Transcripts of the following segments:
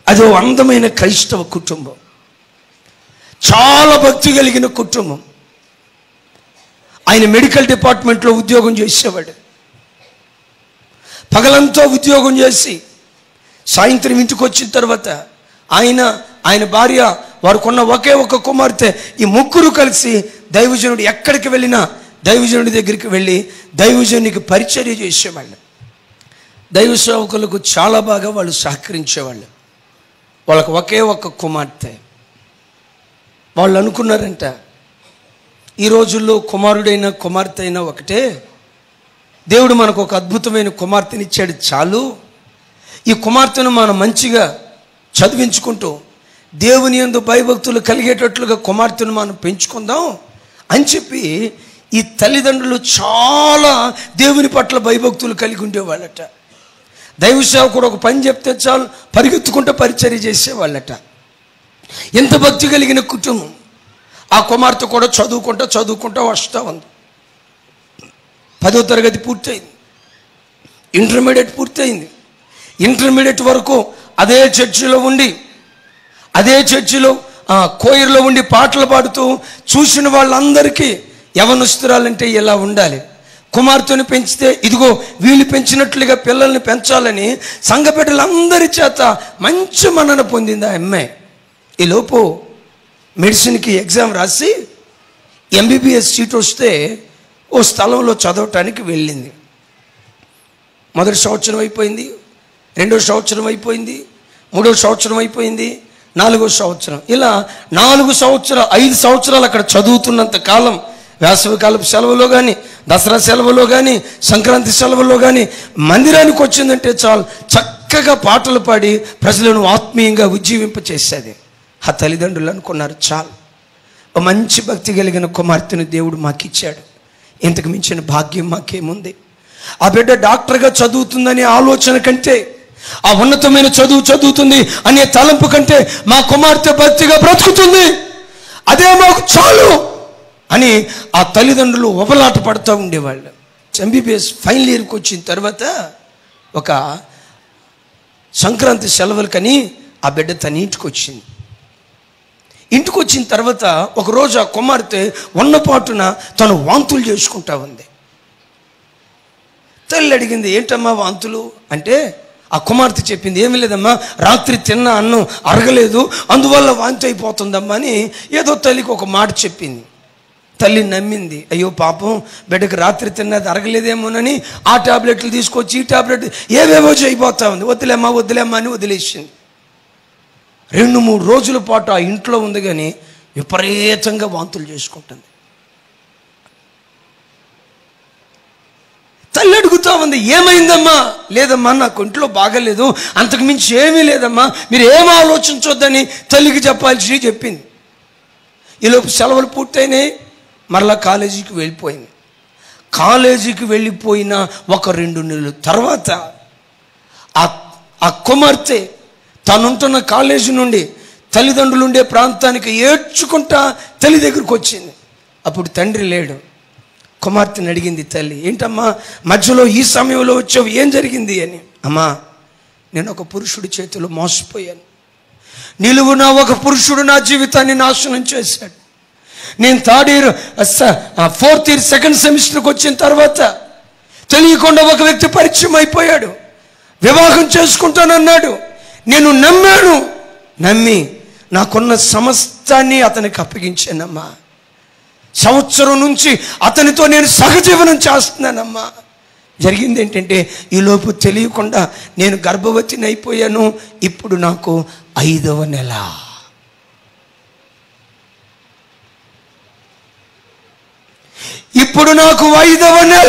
అదో అందమైన క్రైస్తవ కుటుంబం చాలా భక్తి కలిగిన కుటుంబం ఆయన మెడికల్ డిపార్ట్మెంట్లో ఉద్యోగం చేసేవాడు పగలంతా ఉద్యోగం చేసి సాయంత్రం ఇంటికి వచ్చిన తర్వాత ఆయన ఆయన భార్య వారికున్న ఒకే ఒక కుమార్తె ఈ ముగ్గురు కలిసి దైవజనుడు ఎక్కడికి వెళ్ళినా దైవజనుడి దగ్గరికి వెళ్ళి దైవజనునికి పరిచర్య చేసేవాళ్ళు దైవ సేవకులకు చాలా బాగా వాళ్ళు సహకరించేవాళ్ళు వాళ్ళకు ఒకే ఒక్క కుమార్తె వాళ్ళు అనుకున్నారంట ఈ రోజుల్లో కుమారుడైన కుమార్తె అయినా ఒకటే దేవుడు మనకు ఒక అద్భుతమైన కుమార్తెనిచ్చాడు చాలు ఈ కుమార్తెను మనం మంచిగా చదివించుకుంటూ దేవుని యందు భయభక్తులు కలిగేటట్లుగా కుమార్తెను మనం పెంచుకుందాం అని చెప్పి ఈ తల్లిదండ్రులు చాలా దేవుని పట్ల భయభక్తులు కలిగి ఉండేవాళ్ళట దైవ సేవకుడు ఒక పని చెప్తే చాలు పరిగెత్తుకుంటూ పరిచర్య చేసేవాళ్ళట ఎంత భక్తి కలిగిన కుటుంబం ఆ కుమార్తె కూడా చదువుకుంటా చదువుకుంటా వస్తూ ఉంది పదో తరగతి పూర్తయింది ఇంటర్మీడియట్ పూర్తయింది ఇంటర్మీడియట్ వరకు అదే చర్చిలో ఉండి అదే చర్చిలో ఆ, కోయిర్లో ఉండి పాటలు పాడుతూ చూసిన వాళ్ళందరికీ యవనస్తురాలంటే ఇలా ఉండాలి కుమార్తెను పెంచితే ఇదిగో వీళ్ళు పెంచినట్లుగా పిల్లల్ని పెంచాలని సంఘ బిడ్డలందరి చేత మంచి మన్నన పొందింది ఆ అమ్మాయి ఈలోపు మెడిసిన్కి ఎగ్జామ్ రాసి ఎంబీబీఎస్ సీట్ వస్తే ఓ స్థలంలో చదవటానికి వెళ్ళింది మొదటి సంవత్సరం అయిపోయింది రెండో సంవత్సరం అయిపోయింది మూడో సంవత్సరం అయిపోయింది నాలుగో సంవత్సరం ఇలా నాలుగు సంవత్సరాలు ఐదు సంవత్సరాలు అక్కడ చదువుతున్నంత కాలం వేసవికాలపు సెలవులో కానీ దసరా సెలవులో కానీ సంక్రాంతి సెలవుల్లో కానీ మందిరానికి వచ్చిందంటే చాలు చక్కగా పాటలు పాడి ప్రజలను ఆత్మీయంగా ఉజ్జీవింప చేసేది ఆ తల్లిదండ్రులు అనుకున్నారు చాలు ఓ మంచి భక్తి కలిగిన కుమార్తెను దేవుడు మాకిచ్చాడు ఇంతకు మించిన భాగ్యం మాకేముంది ఆ బిడ్డ డాక్టర్గా చదువుతుందనే ఆలోచన కంటే ఆ ఉన్నతమైన చదువు చదువుతుంది అనే తలంపు కంటే మా కుమార్తె భక్తిగా బ్రతుకుతుంది అదే మాకు చాలు అని ఆ తల్లిదండ్రులు ఉపలాట పడుతూ ఉండేవాళ్ళు ఎంబీబీఎస్ ఫైనల్ ఇయర్కి వచ్చిన తర్వాత ఒక సంక్రాంతి సెలవులకని ఆ బిడ్డ తన ఇంటికి వచ్చింది ఇంటికి వచ్చిన తర్వాత ఒకరోజు ఆ కుమార్తె ఉన్నపాటున తను వాంతులు చేసుకుంటా ఉంది తల్లి అడిగింది ఏంటమ్మా వాంతులు అంటే ఆ కుమార్తె చెప్పింది ఏమీ లేదమ్మా రాత్రి తిన్న అన్నం అరగలేదు అందువల్ల వాంతి అయిపోతుందమ్మా అని ఏదో తల్లికి ఒక మాట చెప్పింది తల్లి నమ్మింది అయ్యో పాపం బిడ్డకు రాత్రి తిన్నది అరగలేదేమోనని ఆ టాబ్లెట్లు తీసుకొచ్చి ఈ టాబ్లెట్ ఏవేవో చేయబోతా ఉంది వద్దులేమ్మా వద్దులేమ్మా అని వదిలేసింది రెండు మూడు రోజుల పాటు ఆ ఇంట్లో ఉంది కానీ విపరీతంగా వాంతులు చేసుకుంటుంది తల్లి అడుగుతా ఉంది ఏమైందమ్మా లేదమ్మా నాకు ఒంట్లో బాగలేదు అంతకు మించి ఏమీ లేదమ్మా మీరు ఏం ఆలోచించొద్దని తల్లికి చెప్పాల్సి చెప్పింది ఈలోపు సెలవులు పూర్తయినాయి మరలా కాలేజీకి వెళ్ళిపోయింది కాలేజీకి వెళ్ళిపోయిన ఒక రెండు నెలల తర్వాత ఆ ఆ కుమార్తె తనుంటున్న కాలేజీ నుండి తల్లిదండ్రులు ఉండే ప్రాంతానికి ఏడ్చుకుంటా తల్లి దగ్గరికి వచ్చింది అప్పుడు తండ్రి లేడు కుమార్తెని అడిగింది తల్లి ఏంటమ్మా మధ్యలో ఈ సమయంలో వచ్చావు ఏం జరిగింది అని అమ్మా నేను ఒక పురుషుడి చేతిలో మోసపోయాను నిలువున ఒక పురుషుడు నా జీవితాన్ని నాశనం చేశాడు నేను third year fourth year second సెమిస్టర్కి వచ్చిన తర్వాత తెలియకుండా ఒక వ్యక్తి పరిచయం అయిపోయాడు వివాహం చేసుకుంటానన్నాడు నేను నమ్మాను నమ్మి నాకున్న సమస్తాన్ని అతనికి అప్పగించానమ్మా సంవత్సరం నుంచి అతనితో నేను సహజీవనం చేస్తున్నానమ్మా జరిగింది ఏంటంటే ఈలోపు తెలియకుండా నేను గర్భవతిని అయిపోయాను ఇప్పుడు నాకు ఐదవ నెల ఇప్పుడు నాకు ఐదవ నెల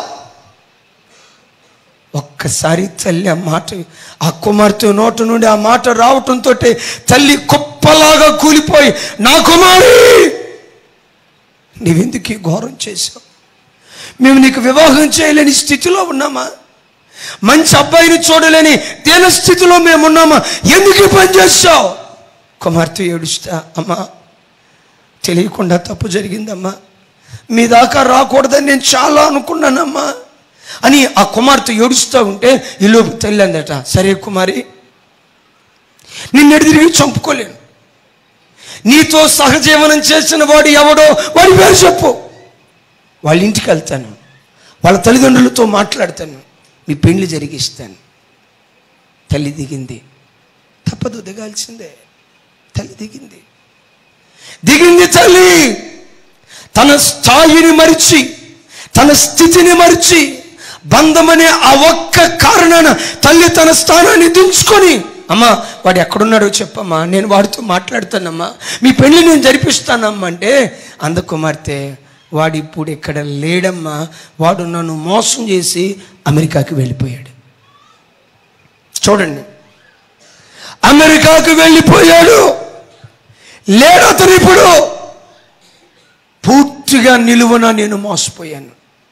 ఒక్కసారి తల్లి ఆ మాట ఆ కుమార్తె నోట నుండి ఆ మాట రావటంతో తల్లి కుప్పలాగా కూలిపోయి నా కుమారి నీవెందుకు ఈ ఘోరం చేశావు మేము నీకు వివాహం చేయలేని స్థితిలో ఉన్నామా మంచి అబ్బాయిని చూడలేని దేన స్థితిలో మేము ఉన్నామా ఎందుకు ఈ పని చేస్తావు కుమార్తె ఏడుస్తా అమ్మా తెలియకుండా తప్పు జరిగిందమ్మా మీ దాకా రాకూడదని నేను చాలా అనుకున్నానమ్మా అని ఆ కుమార్తె ఏడుస్తూ ఉంటే ఈలోపు తల్లి అందట సరే కుమారి నిన్నెడు తిరిగి చంపుకోలేను నీతో సహజీవనం చేసిన వాడు ఎవడో వాడి పేరు చెప్పు వాళ్ళ ఇంటికి వెళ్తాను వాళ్ళ తల్లిదండ్రులతో మాట్లాడతాను మీ పెళ్లి జరిగిస్తాను తల్లి దిగింది తప్పదు దిగాల్సిందే తల్లి దిగింది దిగింది తల్లి తన స్థాయిని మరిచి తన స్థితిని మరిచి బంధమనే ఆ ఒక్క కారణాన తల్లి తన స్థానాన్ని దించుకొని అమ్మా వాడు ఎక్కడున్నాడో చెప్పమ్మా నేను వాడితో మాట్లాడుతానమ్మా మీ పెళ్లి నేను జరిపిస్తానమ్మా అంటే అంద కుమార్తె వాడు ఇప్పుడు ఇక్కడ లేడమ్మా వాడు నన్ను మోసం చేసి అమెరికాకి వెళ్ళిపోయాడు చూడండి అమెరికాకు వెళ్ళిపోయాడు లేడు అతను ఇప్పుడు పూర్తిగా నిలువున నేను మోసపోయాను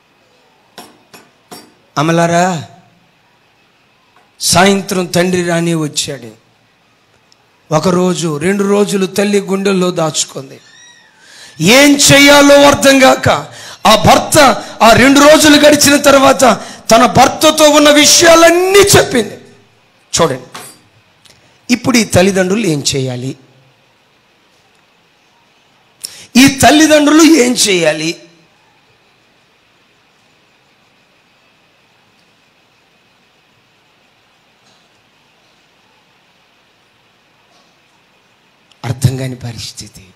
అమలారా సాయంత్రం తండ్రి రాని వచ్చాడు ఒకరోజు రెండు రోజులు తల్లి గుండెల్లో దాచుకుంది ఏం చెయ్యాలో అర్థం కాక ఆ భర్త ఆ రెండు రోజులు గడిచిన తర్వాత తన భర్తతో ఉన్న విషయాలన్నీ చెప్పింది చూడండి ఇప్పుడు ఈ తల్లిదండ్రులు ఏం చేయాలి ఈ తల్లిదండ్రులు ఏం చేయాలి అర్థం కాని పరిస్థితి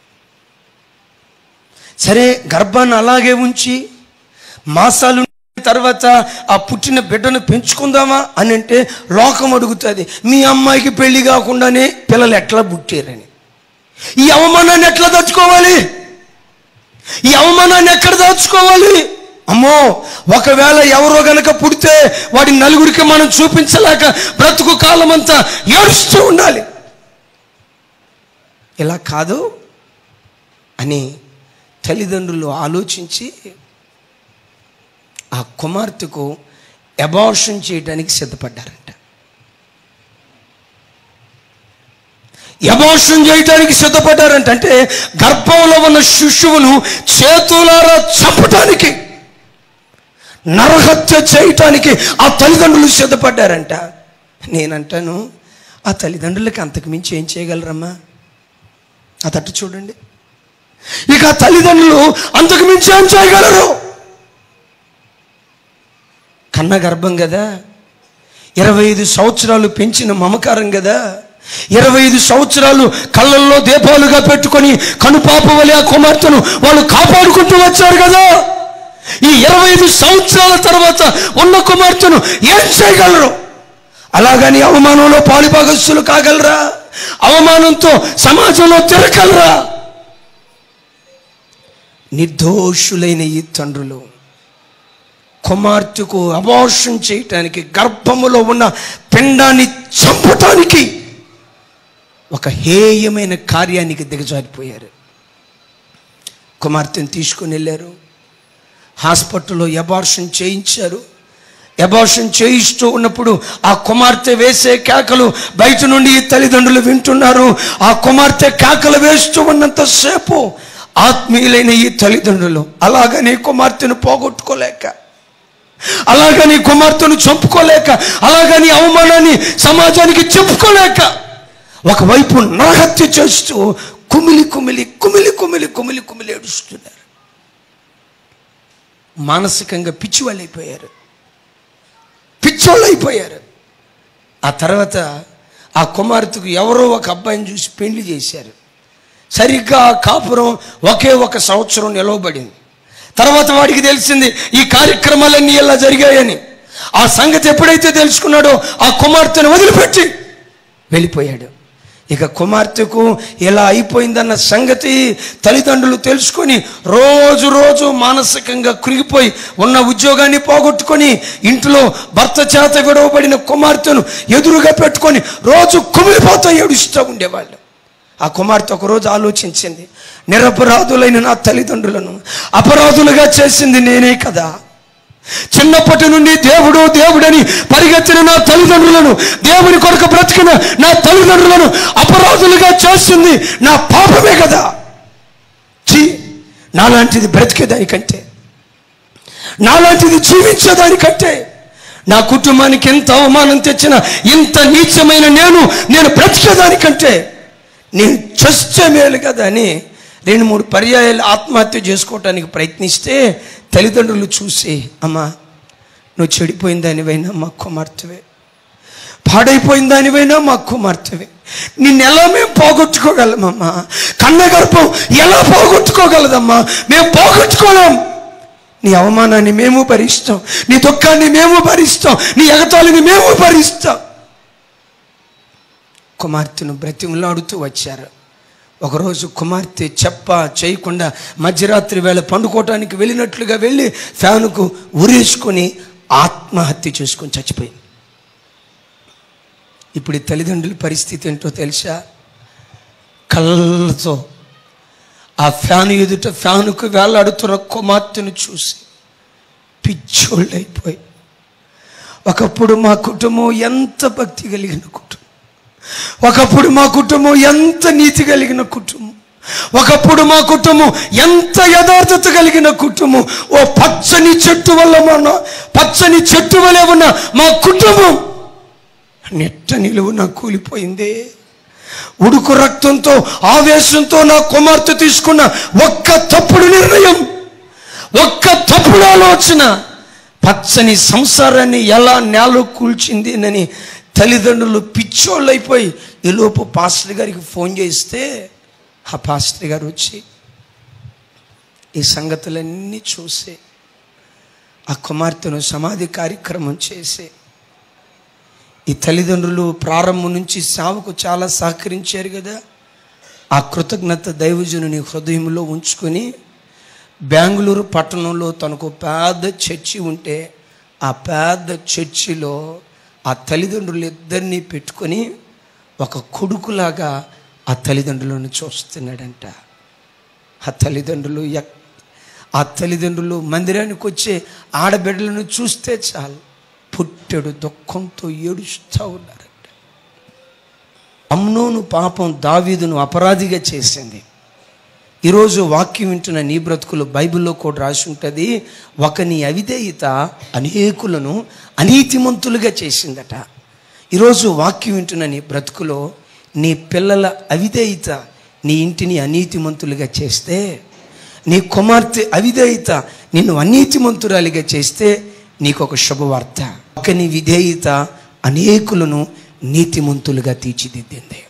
సరే గర్భాన్ని అలాగే ఉంచి మాసాలు తర్వాత ఆ పుట్టిన బిడ్డను పెంచుకుందామా అని అంటే లోకం అడుగుతుంది మీ అమ్మాయికి పెళ్లి కాకుండానే పిల్లలు ఎట్లా పుట్టారని ఈ అవమానాన్ని ఎట్లా దాచుకోవాలి ఈ అవమానాన్ని ఎక్కడ దాచుకోవాలి అమ్మో ఒకవేళ ఎవరో గనక పుడితే వాడి నలుగురికి మనం చూపించలేక బ్రతుకు కాలం అంతా ఏడుస్తూ ఉండాలి ఇలా కాదు అని తల్లిదండ్రులు ఆలోచించి ఆ కుమార్తెకు అబార్షన్ చేయడానికి సిద్ధపడ్డారంట అబార్షన్ చేయడానికి సిద్ధపడ్డారంట అంటే గర్భంలో ఉన్న శిశువును చేతులారా చంపటానికి నరహత్య చేయటానికి ఆ తల్లిదండ్రులు సిద్ధపడ్డారంట నేనంటాను ఆ తల్లిదండ్రులకి అంతకు మించి ఏం చేయగలరమ్మా ఆ తట్టు చూడండి ఇక ఆ తల్లిదండ్రులు అంతకు మించి ఏం చేయగలరు కన్న గర్భం కదా ఇరవై ఐదు సంవత్సరాలు పెంచిన మమకారం కదా ఇరవై ఐదు సంవత్సరాలు కళ్ళల్లో దీపాలుగా పెట్టుకొని కనుపాప వలె ఆ కుమార్తెను వాళ్ళు కాపాడుకుంటూ వచ్చారు కదా ఈ ఇరవై ఐదు సంవత్సరాల తర్వాత ఉన్న కుమార్తెను ఏం చేయగలరు అలాగని అవమానంలో పాలిభాగస్సులు కాగలరా అవమానంతో సమాజంలో తిరగలరా నిర్దోషులైన ఈ తండ్రులు కుమార్తెకు అబార్షన్ చేయటానికి గర్భములో ఉన్న పిండాన్ని చంపటానికి ఒక హేయమైన కార్యానికి దిగజారిపోయారు కుమార్తెను తీసుకుని వెళ్ళారు హాస్పిటల్లో అబార్షన్ చేయించారు అబార్షన్ చేయిస్తూ ఉన్నప్పుడు ఆ కుమార్తె వేసే కేకలు బయట నుండి ఈ తల్లిదండ్రులు వింటున్నారు ఆ కుమార్తె కేకలు వేస్తూ ఉన్నంతసేపు ఆత్మీయులైన ఈ తల్లిదండ్రులు అలాగని కుమార్తెను పోగొట్టుకోలేక అలాగని కుమార్తెను చంపుకోలేక అలాగని అవమానాన్ని సమాజానికి చెప్పుకోలేక ఒకవైపు నరహత్య చేస్తూ కుమిలి కుమిలి కుమిలి కుమిలి కుమిలి కుమిలి ఏడుస్తున్నారు మానసికంగా పిచ్చివాళ్ళు అయిపోయారు పిచ్చోళ్ళు అయిపోయారు ఆ తర్వాత ఆ కుమార్తెకు ఎవరో ఒక అబ్బాయిని చూసి పెళ్లి చేశారు సరిగ్గా ఆ కాపురం ఒకే ఒక సంవత్సరం నిలవబడింది తర్వాత వాడికి తెలిసింది ఈ కార్యక్రమాలన్నీ ఇలా జరిగాయని ఆ సంగతి ఎప్పుడైతే తెలుసుకున్నాడో ఆ కుమార్తెను వదిలిపెట్టి వెళ్ళిపోయాడు ఇక కుమార్తెకు ఇలా అయిపోయిందన్న సంగతి తల్లిదండ్రులు తెలుసుకొని రోజు రోజు మానసికంగా కృగిపోయి ఉన్న ఉద్యోగాన్ని పోగొట్టుకొని ఇంట్లో భర్త చేత విడవబడిన కుమార్తెను ఎదురుగా పెట్టుకొని రోజు కుమిలిపోతూ ఏడుస్తూ ఉండేవాళ్ళు ఆ కుమార్తె ఒకరోజు ఆలోచించింది నిరపరాధులైన నా తల్లిదండ్రులను అపరాధులుగా చేసింది నేనే కదా చిన్నప్పటి నుండి దేవుడు దేవుడని పరిగెత్తిన నా తల్లిదండ్రులను దేవుని కొరకు బ్రతికిన నా తల్లిదండ్రులను అపరాధులుగా చేస్తుంది నా పాపమే కదా చీ నాలాంటిది బ్రతికేదానికంటే నాలాంటిది జీవించేదానికంటే నా కుటుంబానికి ఎంత అవమానం తెచ్చిన ఇంత నీచమైన నేను నేను బ్రతికేదానికంటే నేను చస్తే మేలు కదా అని రెండు మూడు పర్యాయాలు ఆత్మహత్య చేసుకోవటానికి ప్రయత్నిస్తే తల్లిదండ్రులు చూసి అమ్మా నువ్వు చెడిపోయిన దానివైనా మా కుమార్తెవే పాడైపోయిన దానివైనా మా కుమార్తెవే నిన్ను ఎలా మేము పోగొట్టుకోగలమమ్మా కన్న గర్భం ఎలా పోగొట్టుకోగలదమ్మా మేము పోగొట్టుకోలేం నీ అవమానాన్ని మేము భరిస్తాం నీ దుఃఖాన్ని మేము భరిస్తాం నీ ఎగతాళిని మేము భరిస్తాం కుమార్తెను బ్రతిమలాడుతూ వచ్చారు ఒకరోజు కుమార్తె చెప్ప చేయకుండా మధ్యరాత్రి వేళ పండుకోవటానికి వెళ్ళినట్లుగా వెళ్ళి ఫ్యానుకు ఉరేసుకొని ఆత్మహత్య చేసుకొని చచ్చిపోయింది ఇప్పుడు ఈ తల్లిదండ్రుల పరిస్థితి ఏంటో తెలుసా కళ్ళతో ఆ ఫ్యాన్ ఎదుట ఫ్యానుకు వేలాడుతున్న కుమార్తెను చూసి పిచ్చోళ్ళైపోయి ఒకప్పుడు మా కుటుంబం ఎంత భక్తి కలిగిన కుటుంబం ఒకప్పుడు మా కుటుంబం ఎంత నీతి కలిగిన కుటుంబం ఒకప్పుడు మా కుటుంబం ఎంత యథార్థత కలిగిన కుటుంబం ఓ పచ్చని చెట్టు వల్ల మన పచ్చని చెట్టు వలె ఉన్న మా కుటుంబం నెట్ట నిలువున కూలిపోయిందే ఉడుకు రక్తంతో ఆవేశంతో నా కుమార్తె తీసుకున్న ఒక్క తప్పుడు నిర్ణయం ఒక్క తప్పుడు ఆలోచన పచ్చని సంసారాన్ని ఎలా నేల కూల్చింది తల్లిదండ్రులు పిచ్చోళ్ళైపోయి ఈలోపు పాస్టర్ గారికి ఫోన్ చేస్తే ఆ పాస్టర్ గారు వచ్చి ఈ సంగతులన్నీ చూసి ఆ కుమార్తెను సమాధి కార్యక్రమం చేసి ఈ తల్లిదండ్రులు ప్రారంభం నుంచి సావుకు చాలా సహకరించారు కదా ఆ కృతజ్ఞత దైవజనుని హృదయంలో ఉంచుకొని బెంగళూరు పట్టణంలో తనకు పెద్ద చర్చి ఉంటే ఆ పెద్ద చర్చిలో ఆ తల్లిదండ్రులు ఇద్దరిని పెట్టుకొని ఒక కొడుకులాగా ఆ తల్లిదండ్రులను చూస్తున్నాడంట ఆ తల్లిదండ్రులు ఎక్- ఆ తల్లిదండ్రులు మందిరానికి వచ్చే ఆడబిడ్డలను చూస్తే చాలు పుట్టెడు దుఃఖంతో ఏడుస్తూ ఉన్నారంట అమ్నోను పాపం దావీదును అపరాధిగా చేసింది ఈరోజు వాక్యం వింటున్న నీ బ్రతుకులు బైబిల్లో కూడా రాసి ఉంటుంది ఒకని అవిధేయత అనేకులను అనీతిమంతులుగా చేసిందట ఈరోజు వాక్యం వింటున్న నీ బ్రతుకులో నీ పిల్లల అవిధేయత నీ ఇంటిని అనీతిమంతులుగా చేస్తే నీ కుమార్తె అవిధేయత నిన్ను అనీతిమంతురాలిగా చేస్తే నీకు ఒక శుభవార్త ఒకని విధేయత అనేకులను నీతిమంతులుగా తీర్చిదిద్దింది